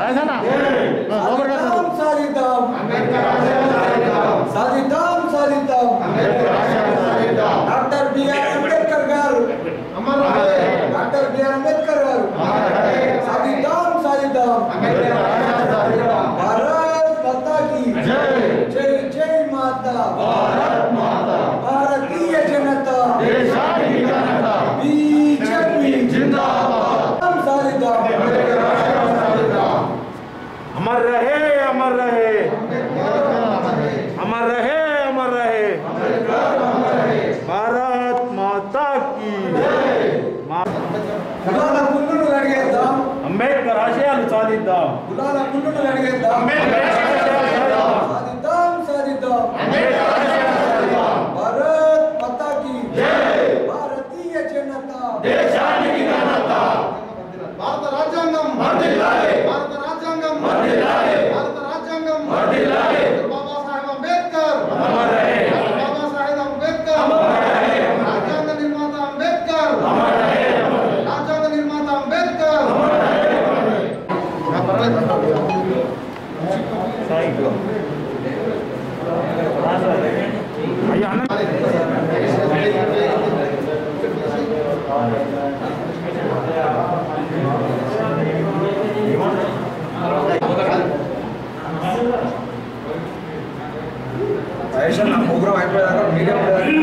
సాధిద్దాం సాధిద్దాం సాధిద్దాం సాధిద్దాం డాక్టర్ బిఆర్ అంబేద్కర్ గారు డాక్టర్ బిఆర్ అంబేద్కర్ గారు సాధిద్దాం సాధిద్దాం భారత్ మాతా की జై జై మాతా భారతీయ జనతా బీజేపీ జిందాబాద్ సాధిద్దాం अमर रहे अमर रहे अमर रहे अमर रहे भारत माता की మా- కులాల పుల్లును అడిగేద్దాం అంబేద్కర్ ఆశయాలు సాధిద్దాం కులాల పుల్లును అడిగేద్దాం అంబేద్కర్ ఆశయాలు సాధిద్దాం. సాధిద్దాం సాధిద్దాం అంబేద్కర్ ఆశయాలు సాధిద్దాం. భారత్ మాతా की భారతీయ జనతా దేశానికి ఘనత భారత రాజ్యాంగం వర్ధిల్లాలి. భారత రాజ్యాంగం వర్ధిల్లాలి. భారత రాజ్యాంగం వర్ధిల్లాలి. డాక్టర్ బాబాసాహెబ్ అంబేద్కర్ అమర్ రహే డాక్టర్ బాబాసాహెబ్ అంబేద్కర్ రాజ్యాంగ నిర్మాత అంబేద్కర్ రాజ్యాంగ నిర్మాత అంబేద్కర్ అయ్యా అన్న ప్రోగ్రామ్ అయిపోయాక మీడియం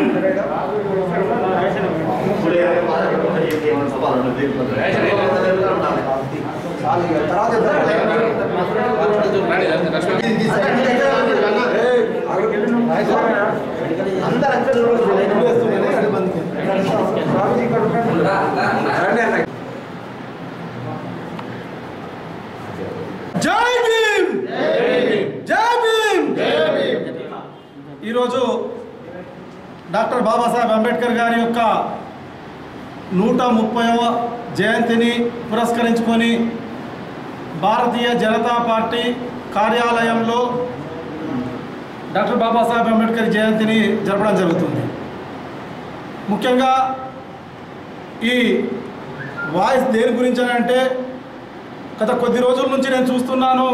జై భీమ్ జై భీమ్ ఈరోజు డాక్టర్ బాబాసాహెబ్ అంబేద్కర్ గారి యొక్క నూట ముప్పైవ జయంతిని పురస్కరించుకొని భారతీయ జనతా పార్టీ కార్యాలయంలో డాక్టర్ బాబాసాహెబ్ అంబేద్కర్ జయంతిని జరపడం జరుగుతుంది ముఖ్యంగా ఈ వాయిస్ దేని గురించి అని అంటే గత కొద్ది రోజుల నుంచి నేను చూస్తున్నాను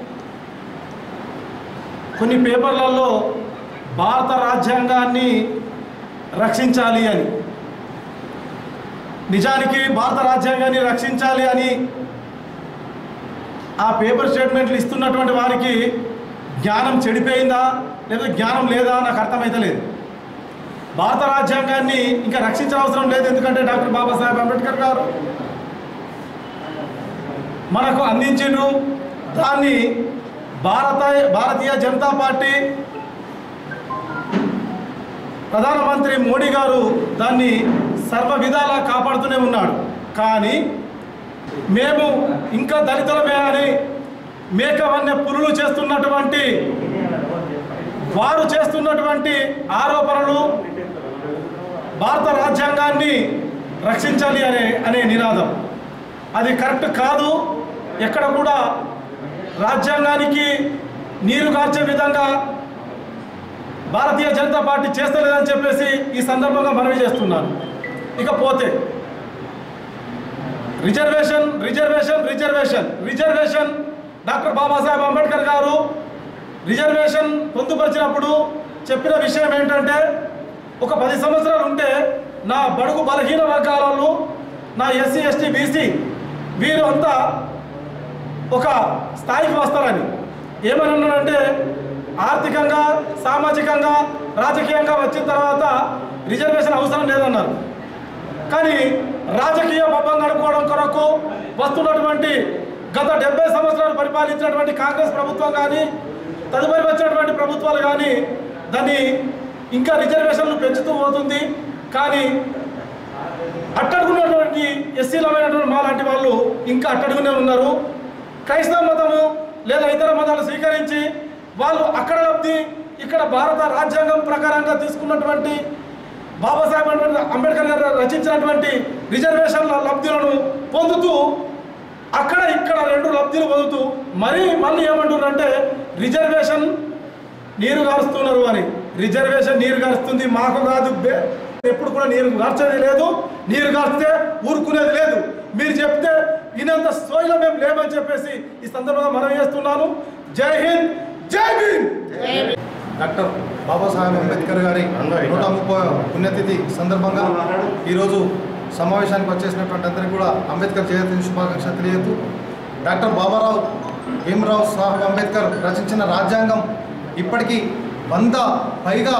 కొన్ని పేపర్లలో భారత రాజ్యాంగాన్ని రక్షించాలి అని నిజానికి భారత రాజ్యాంగాన్ని రక్షించాలి అని ఆ పేపర్ స్టేట్మెంట్లు ఇస్తున్నటువంటి వారికి జ్ఞానం చెడిపోయిందా లేదా జ్ఞానం లేదా నాకు అర్థమైతలేదు భారత రాజ్యాంగాన్ని ఇంకా రక్షించిన అవసరం లేదు ఎందుకంటే డాక్టర్ బాబాసాహెబ్ అంబేద్కర్ గారు మనకు అందించిండ్రు దాన్ని భారత భారతీయ జనతా పార్టీ ప్రధానమంత్రి మోడీ గారు దాన్ని సర్వ విధాలా కాపాడుతూనే ఉన్నాడు కానీ మేము ఇంకా దళితులమే అని మేకవన్య పులులు చేస్తున్నటువంటి వారు చేస్తున్నటువంటి ఆరోపణలు భారత రాజ్యాంగాన్ని రక్షించాలి అనే అనే నినాదం అది కరెక్ట్ కాదు ఎక్కడ కూడా రాజ్యాంగానికి నీరు కార్చే విధంగా భారతీయ జనతా పార్టీ చేస్తలేదని చెప్పేసి ఈ సందర్భంగా మనవి చేస్తున్నాను ఇకపోతే reservation reservation reservation reservation doctor Babasaheb Ambedkar garu reservation పొందుపరిచినప్పుడు చెప్పిన విషయం ఏంటంటే ఒక పది సంవత్సరాలు ఉంటే నా బడుగు బలహీన వర్గాల వాళ్ళు నా ఎస్సీ ఎస్టీ బీసీ వీరు అంతా ఒక స్థాయికి వస్తారని ఏమని అన్నాడంటే ఆర్థికంగా సామాజికంగా రాజకీయంగా వచ్చిన తర్వాత రిజర్వేషన్ అవసరం లేదన్నారు కానీ రాజకీయ పబ్బం గడుపుకోవడం కొరకు వస్తున్నటువంటి గత డెబ్బై సంవత్సరాలు పరిపాలించినటువంటి కాంగ్రెస్ ప్రభుత్వం కానీ తదుపరి వచ్చినటువంటి ప్రభుత్వాలు కానీ దాన్ని ఇంకా రిజర్వేషన్లు పెంచుతూ పోతుంది కానీ అట్టడుగున్నటువంటి ఎస్సీలమైనటువంటి మా లాంటి వాళ్ళు ఇంకా అట్టడుగునే ఉన్నారు క్రైస్తవ మతము లేదా ఇతర మతాలు స్వీకరించి వాళ్ళు అక్కడ లబ్ధి ఇక్కడ భారత రాజ్యాంగం ప్రకారంగా తీసుకున్నటువంటి బాబాసాహెబ్ అంబేద్కర్ అంబేద్కర్ గారు రచించినటువంటి రిజర్వేషన్ల లబ్ధులను పొందుతూ అక్కడ ఇక్కడ రెండు లబ్ధులు పొందుతూ మరీ మళ్ళీ ఏమంటున్నారంటే రిజర్వేషన్ నీరు గారుస్తున్నారు అని రిజర్వేషన్ నీరు గారుస్తుంది మాకు కాదు బే- ఎప్పుడు కూడా నీరు గార్చేది లేదు నీరు గారిస్తే ఊరుకునేది లేదు మీరు చెప్తే ఈయనంత స్థాయిలో మేము లేమని చెప్పేసి ఈ సందర్భంగా మనం చేస్తున్నాను జై హింద్ జై భీమ్ డాక్టర్ బాబాసాహెబ్ అంబేద్కర్ గారి నూట ముప్పై పుణ్యతిథి సందర్భంగా ఈరోజు సమావేశానికి వచ్చేసినటువంటి అందరికీ కూడా అంబేద్కర్ జయంతి శుభాకాంక్షలు తెలియదు డాక్టర్ బాబారావు భీమరావు సాహెబ్ అంబేద్కర్ రచించిన రాజ్యాంగం ఇప్పటికీ వంద పైగా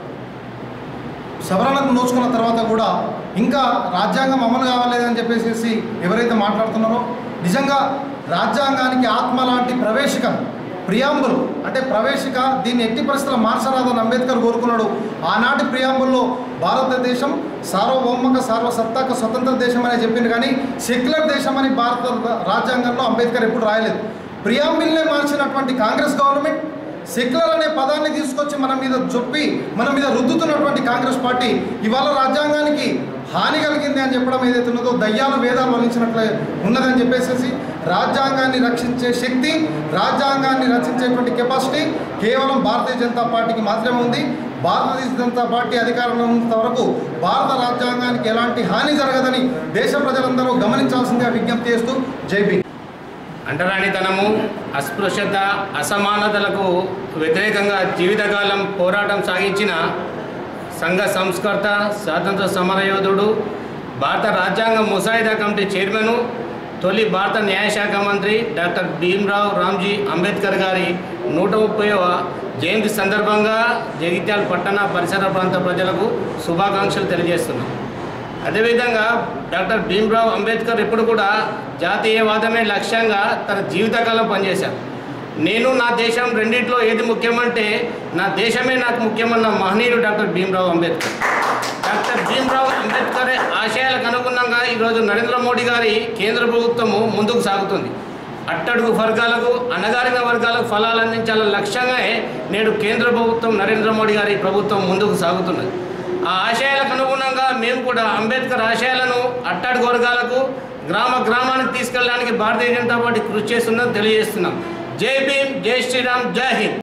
సవరణకు నోచుకున్న తర్వాత కూడా ఇంకా రాజ్యాంగం అమలు కావాలేదని చెప్పేసి ఎవరైతే మాట్లాడుతున్నారో నిజంగా రాజ్యాంగానికి ఆత్మ లాంటి ప్రవేశిక ప్రియాంబుల్ అంటే ప్రవేశిక దీన్ని ఎట్టి పరిస్థితుల్లో మార్చరాదని అంబేద్కర్ కోరుకున్నాడు ఆనాటి ప్రియాంబుల్లో భారతదేశం సార్వభౌమక సార్వసత్తాక స్వతంత్ర దేశం అని చెప్పింది కానీ సెక్యులర్ దేశం అని భారత రాజ్యాంగంలో అంబేద్కర్ ఎప్పుడు రాయలేదు ప్రియాంబిల్నే మార్చినటువంటి కాంగ్రెస్ గవర్నమెంట్ సెక్యులర్ అనే పదాన్ని తీసుకొచ్చి మన మీద చొప్పి మన మీద రుద్దుతున్నటువంటి కాంగ్రెస్ పార్టీ ఇవాళ రాజ్యాంగానికి హాని కలిగింది అని చెప్పడం ఏదైతే ఉన్నదో దయ్యాలు వేదాలు వలించినట్లే ఉన్నదని చెప్పేసి రాజ్యాంగాన్ని రక్షించే శక్తి రాజ్యాంగాన్ని రచించేటువంటి కెపాసిటీ కేవలం భారతీయ జనతా పార్టీకి మాత్రమే ఉంది భారతీయ జనతా పార్టీ అధికారంలో ఉన్నంత వరకు భారత రాజ్యాంగానికి ఎలాంటి హాని జరగదని దేశ ప్రజలందరూ గమనించాల్సిందిగా విజ్ఞప్తి చేస్తూ జై భీమ్ అంటరానితనము అస్పృశ్యత అసమానతలకు వ్యతిరేకంగా జీవితకాలం పోరాటం సాగించిన సంఘ సంస్కర్త స్వాతంత్ర సమరయోధుడు భారత రాజ్యాంగ ముసాయిదా కమిటీ చైర్మను తొలి భారత న్యాయశాఖ మంత్రి డాక్టర్ భీమ్రావ్ రామ్జీ అంబేద్కర్ గారి నూట ముప్పైవ జయంతి సందర్భంగా జగిత్యాల పట్టణ పరిసర ప్రాంత ప్రజలకు శుభాకాంక్షలు తెలియజేస్తున్నాం అదేవిధంగా డాక్టర్ భీమ్రావ్ అంబేద్కర్ ఇప్పుడు కూడా జాతీయవాదమే లక్ష్యంగా తన జీవితకాలం పనిచేశారు నేను నా దేశం రెండింటిలో ఏది ముఖ్యమంటే నా దేశమే నాకు ముఖ్యమన్న మహనీయుడు డాక్టర్ భీమ్రావ్ అంబేద్కర్ డాక్టర్ భీమ్రావ్ అంబేద్కర్ ఆశయాలకు అనుగుణంగా ఈరోజు నరేంద్ర మోడీ గారి కేంద్ర ప్రభుత్వము ముందుకు సాగుతుంది అట్టడుగు వర్గాలకు అణగారిన వర్గాలకు ఫలాలు అందించాలన్న లక్ష్యంగానే నేడు కేంద్ర ప్రభుత్వం నరేంద్ర మోడీ గారి ప్రభుత్వం ముందుకు సాగుతున్నది ఆ ఆశయాలకు అనుగుణంగా మేము కూడా అంబేద్కర్ ఆశయాలను అట్టడుగు వర్గాలకు గ్రామ గ్రామానికి తీసుకెళ్ళడానికి భారతీయ జనతా పార్టీ కృషి చేస్తుందని తెలియజేస్తున్నాం జై భీమ్ జై శ్రీరామ్ జై హింద్